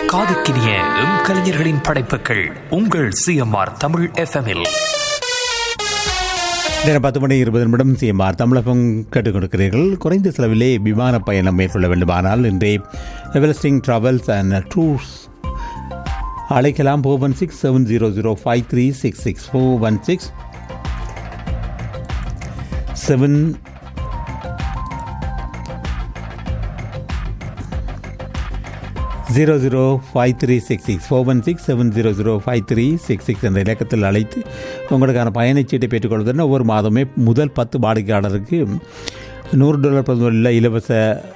காதுக்கினிய M கலைஞர்களின் படைப்புகள் உங்கள் சிஎம்ஆர் தமிழ் எஃப்எம்இல் நேரம் பத்து மணி இருபது நிமிடம் சிஎம்ஆர் தமிழகம் கேட்டுக் கொடுக்கிறீர்கள் குறைந்த செலவிலே விமான பயணம் மேற்கொள்ள வேண்டுமானால் இன்றைய எவரெஸ்டிங் டிராவல்ஸ் அண்ட் டூர்ஸ் அழைக்கலாம் four one six seven zero zero five three six six four one six seven zero zero five three six six four one six seven zero zero five three six six என்ற இலக்கத்தில் அழைத்து உங்களுக்கான பயணச்சீட்டை பெற்றுக்கொள்வதுன்னு ஒவ்வொரு மாதமே முதல் பத்து வாடிக்கையாளருக்கு நூறு டாலர் பிரதமரில் இலவச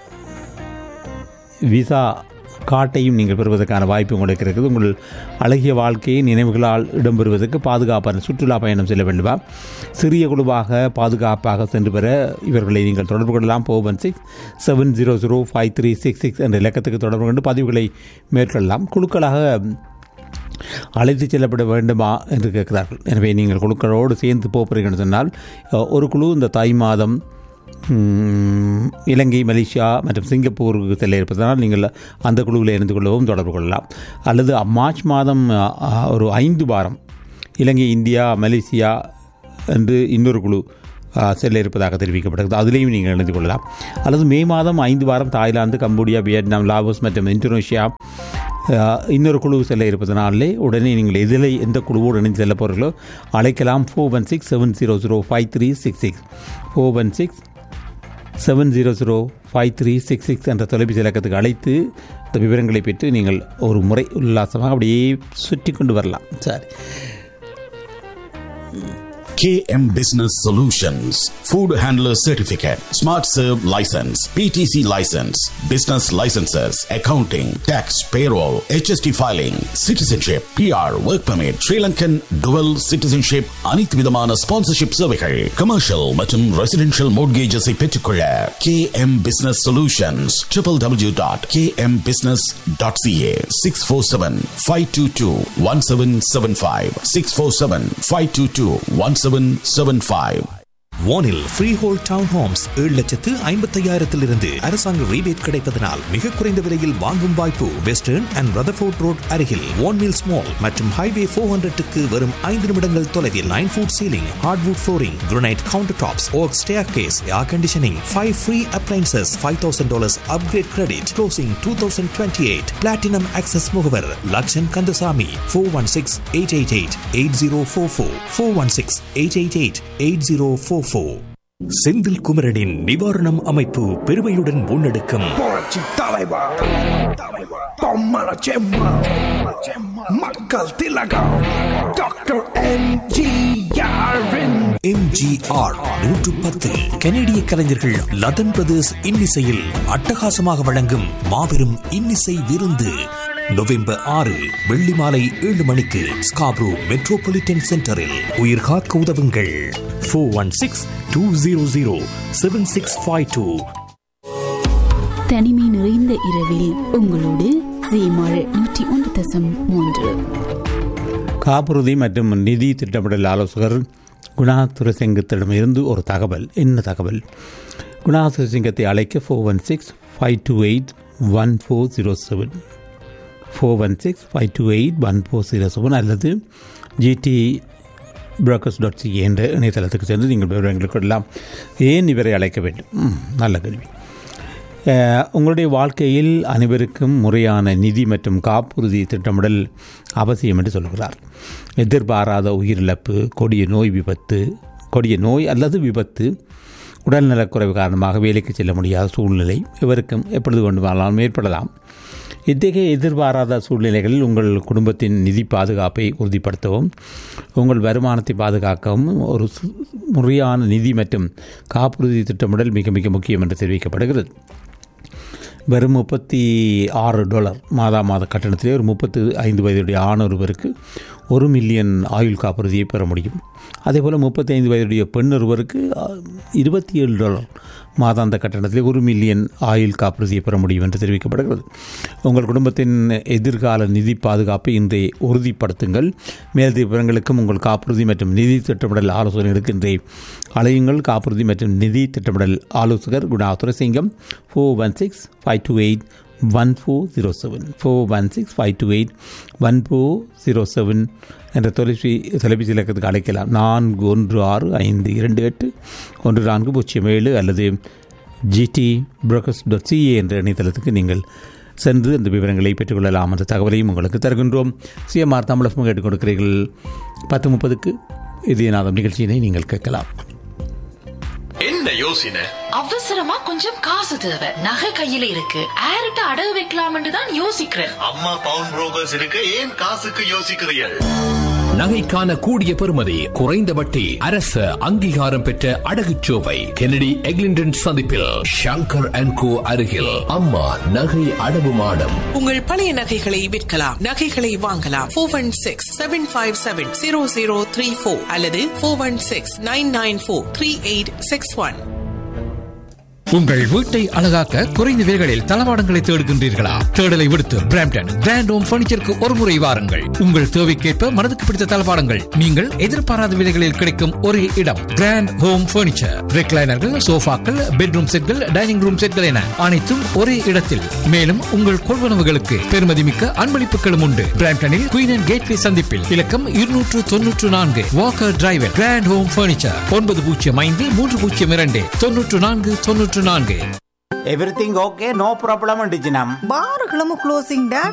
விசா காட்டையும் நீங்கள் பெறுவதற்கான வாய்ப்பு உங்களுக்கு இருக்குது உங்கள் அழகிய வாழ்க்கையை நினைவுகளால் இடம்பெறுவதற்கு பாதுகாப்பான சுற்றுலா பயணம் செல்ல வேண்டுமா சிறிய குழுவாக பாதுகாப்பாக சென்று பெற இவர்களை நீங்கள் தொடர்பு கொள்ளலாம் four one six seven zero zero five three six six என்ற இலக்கத்துக்கு தொடர்பு கொண்டு பதிவுகளை மேற்கொள்ளலாம் குழுக்களாக அழைத்து செல்லப்பட வேண்டுமா என்று கேட்கிறார்கள் எனவே நீங்கள் குழுக்களோடு சேர்ந்து போகிறீர்கள் சொன்னால் ஒரு குழு இந்த தை மாதம் ம், இலங்கை மலேசியா மற்றும் சிங்கப்பூருக்கு செல்ல இருப்பதனால் நீங்கள் அந்த குழுவில் இணைந்து கொள்ளவும் தொடர்பு கொள்ளலாம் அல்லது மார்ச் மாதம் அ, அ, ஒரு ஐந்து வாரம் இலங்கை இந்தியா மலேசியா என்று இன்னொரு குழு அ, செல்ல இருப்பதாக தெரிவிக்கப்படுகிறது அதிலேயும் நீங்கள் இணைந்து கொள்ளலாம் அல்லது மே மாதம் ஐந்து வாரம் தாய்லாந்து கம்போடியா வியட்நாம் லாவோஸ் மற்றும் இந்தோனேஷியா அஹ், இன்னொரு குழு செல்ல இருப்பதனாலே உடனே நீங்கள் எதில் எந்த குழுவோடு இணைந்து செல்ல போகிறீர்களோ அழைக்கலாம் four one six seven zero zero five three six six four one six seven zero zero five three six six என்ற தொலைபேசி இலக்கத்துக்கு அழைத்து இந்த விவரங்களை பெற்று நீங்கள் ஒரு முறை உல்லாசமாக அப்படியே சுற்றி கொண்டு வரலாம் சரி KM Business Solutions, Food Handler Certificate, Smart Serve License, PTC License, Business Licenses, Accounting, Tax, Payroll, HST Filing, Citizenship, PR, Work Permit, Sri Lankan Dual Citizenship, அனைத்து விதமான ஸ்பான்சர்ஷிப் சேவைகள் கமர்ஷியல் மற்றும் ரெசிடென்ஷியல் மோட்கேஜஸை பெற்றுக்கொள்ள KM Business Solutions, www.kmbusiness.ca, 647-522-1775, 647-522-1775. வானில் free whole down Holmes ஏழு லட்சத்து ஐம்பத்தையாயிரத்திலிருந்து அரசாங்க rebate கிடைப்பதனால் மிக குறைந்த விலையில் வாங்கும் வாய்ப்பு வெஸ்டர்ன் அண்ட் ரதர்ஃபோர்ட் ரோட் அருகில் ஒன் மில்ஸ் மால் மற்றும் ஹைவே ஃபோர் ஹண்ட்ரட்டுக்கு வரும் ஐந்து நிமிடங்கள் தொலைவில் nine foot ceiling hardwood flooring granite counter tops oak staircase air conditioning five free appliances five thousand dollars upgrade credit closing two thousand twenty eight platinum access முகவர் Lakshan Kandasamy four one six eight eight eight eight zero four four four one six eight eight eight eight zero four four Senthil குமரனின் நிவாரணம் அமைப்பு பெருமையுடன் முன்னெடுக்கும் புரட்சி தலைவர் பொம்மன செம்மா மக்கள் திலகம் டாக்டர் எம்ஜிஆரின் எம்ஜிஆர் நூற்று பத்து கனேடிய கலைஞர்கள் லதன் பிரதர்ஸ் இன்னிசையில் அட்டகாசமாக வழங்கும் மாபெரும் இன்னிசை விருந்து நவம்பர் ஆறு வெள்ளி மாலை ஏழு மணிக்கு ஸ்காப்ரோ மெட்ரோபாலிட்டன் சென்டரில் உயிர் காக்க உதவுங்கள் four one six two zero zero seven six five two தனிமை நிறைந்த இரவில் உங்களோடு சீமாழ் நூற்றி ஒன்று தசம் மூன்று காப்புறுதி மற்றும் நிதி திட்டமிடல் ஆலோசகர் குணா துரசிங்கத்திடமிருந்து ஒரு தகவல் என்ன தகவல் குணா துரசிங்கத்தை அழைக்க four one six five two eight one four zero seven four one six five two eight one four zero seven அல்லது ஜிடி புரோக்கர்ஸ் டாட் சி என்ற இணையதளத்துக்கு சென்று நீங்கள் விவரங்களுக்கு கொள்ளலாம் ஏன் இவரை அழைக்க வேண்டும் ம், நல்ல கேள்வி அஹ், உங்களுடைய வாழ்க்கையில் அனைவருக்கும் முறையான நிதி மற்றும் காப்புறுதி திட்டமிடல் அவசியம் என்று சொல்கிறார் எதிர்பாராத உயிரிழப்பு கொடிய நோய் விபத்து கொடிய நோய் அல்லது விபத்து உடல்நலக்குறைவு காரணமாக வேலைக்கு செல்ல முடியாத சூழ்நிலை இவருக்கும் எப்பொழுது வேண்டுமானாலும் ஏற்படலாம் இத்தகைய எதிர்பாராத சூழ்நிலைகளில் உங்கள் குடும்பத்தின் நிதி பாதுகாப்பை உறுதிப்படுத்தவும் உங்கள் வருமானத்தை பாதுகாக்கவும் ஒரு சு- முறையான நிதி மற்றும் காப்புறுதி திட்டமிடல் மிக மிக முக்கியம் என்று தெரிவிக்கப்படுகிறது வெறும் முப்பத்தி ஆறு டாலர் மாதா மாத கட்டணத்திலே ஒரு முப்பத்து ஐந்து வயதுடைய ஆண் ஒருவருக்கு ஒரு மில்லியன் ஆயுள் காப்புறுதியை பெற முடியும் அதேபோல் முப்பத்தைந்து வயதுடைய பெண் ஒருவருக்கு இருபத்தி ஏழு டாலர் மாதாந்த கட்டணத்தில் ஒரு மில்லியன் ஆயுள் காப்புறுதியை பெற முடியும் என்று தெரிவிக்கப்படுகிறது உங்கள் குடும்பத்தின் எதிர்கால நிதி பாதுகாப்பை இன்றைய உறுதிப்படுத்துங்கள் மேலதிக விவரங்களுக்கும் உங்கள் காப்புறுதி மற்றும் நிதி திட்டமிடல் ஆலோசனைகளுக்கு இன்றைய அலையுங்கள் காப்புறுதி மற்றும் நிதி திட்டமிடல் ஆலோசகர் Guna Thurasingam four one six five two eight one four zero seven four one six five two eight one four zero seven என்ற தொலைபேசி தொலைபேசி இலக்கத்துக்கு அழைக்கலாம் நான்கு ஒன்று ஆறு ஐந்து இரண்டு எட்டு ஒன்று நான்கு பூஜ்ஜியம் ஏழு அல்லது ஜிடி புரோக்கர்ஸ் டாட் சிஏ என்ற இணையதளத்துக்கு நீங்கள் சென்று அந்த விவரங்களை பெற்றுக்கொள்ளலாம் என்ற தகவலையும் உங்களுக்கு தருகின்றோம் சிஎம்ஆர் தமிழகம் கேட்டுக் கொடுக்கிறீர்கள் பத்து முப்பதுக்கு இதயநாதம் நிகழ்ச்சியினை நீங்கள் கேட்கலாம் என்ன யோசனை அவசரமா கொஞ்சம் காசு தேவை நகை கையில இருக்கு ஆர்ட்ட அடகு வைக்கலாம்னு தான் யோசிக்கிறேன் அம்மா பவுன் புரோக்கர்ஸ் இருக்கு ஏன் காசுக்கு யோசிக்கிறீர்கள் நகைக்கான கூடிய பெறுமதி குறைந்த வட்டி அரசு அங்கீகாரம் பெற்ற அடகுச்சோவை கெனடி எக்லிண்டன் சந்திப்பில் ஷங்கர் அண்ட் கோ அருகில் அம்மா நகை அடவு மாடம் உங்கள் பழைய நகைகளை விற்கலாம் நகைகளை வாங்கலாம் four one six seven five seven zero zero three four அல்லது four one six nine nine four three eight six one உங்கள் வீட்டை அழகாக்க குறைந்த விலைகளில் தளவாடங்களை தேடுகின்றீர்களா தேடலை விடுத்து பிராம்டன் கிராண்ட் ஹோம் பர்னிச்சருக்கு ஒரு முறை வாருங்கள் உங்கள் தேவைக்கேற்ப மனதுக்கு பிடித்த தளவாடங்கள் நீங்கள் எதிர்பாராத விலைகளில் கிடைக்கும் ஒரே இடம் கிராண்ட் ஹோம் பர்னிச்சர் ரெக்லைனர்கள் சோஃபாக்கள் பெட்ரூம் செட்கள் டைனிங் ரூம் செட்கள் என அனைத்தும் ஒரே இடத்தில் மேலும் உங்கள் கொள்வனவுகளுக்கு பெருமதிமிக்க அன்பளிப்புகளும் உண்டு பிராம்டனில் குயின் அண்ட் கேட்வே சந்திப்பில் இலக்கம் இருநூற்று தொன்னூற்று நான்கு Walker driver grand home furniture ஒன்பது பூஜ்ஜியம் ஐந்து மூன்று பூஜ்ஜியம் இரண்டு தொன்னூற்று நான்கு தொன்னூற்று நான்கு எவ்ரிதிங் ஓகே நோ ப்ராப்ளம் டிஜினம் பாருகளும் க்ளோசிங் டேட்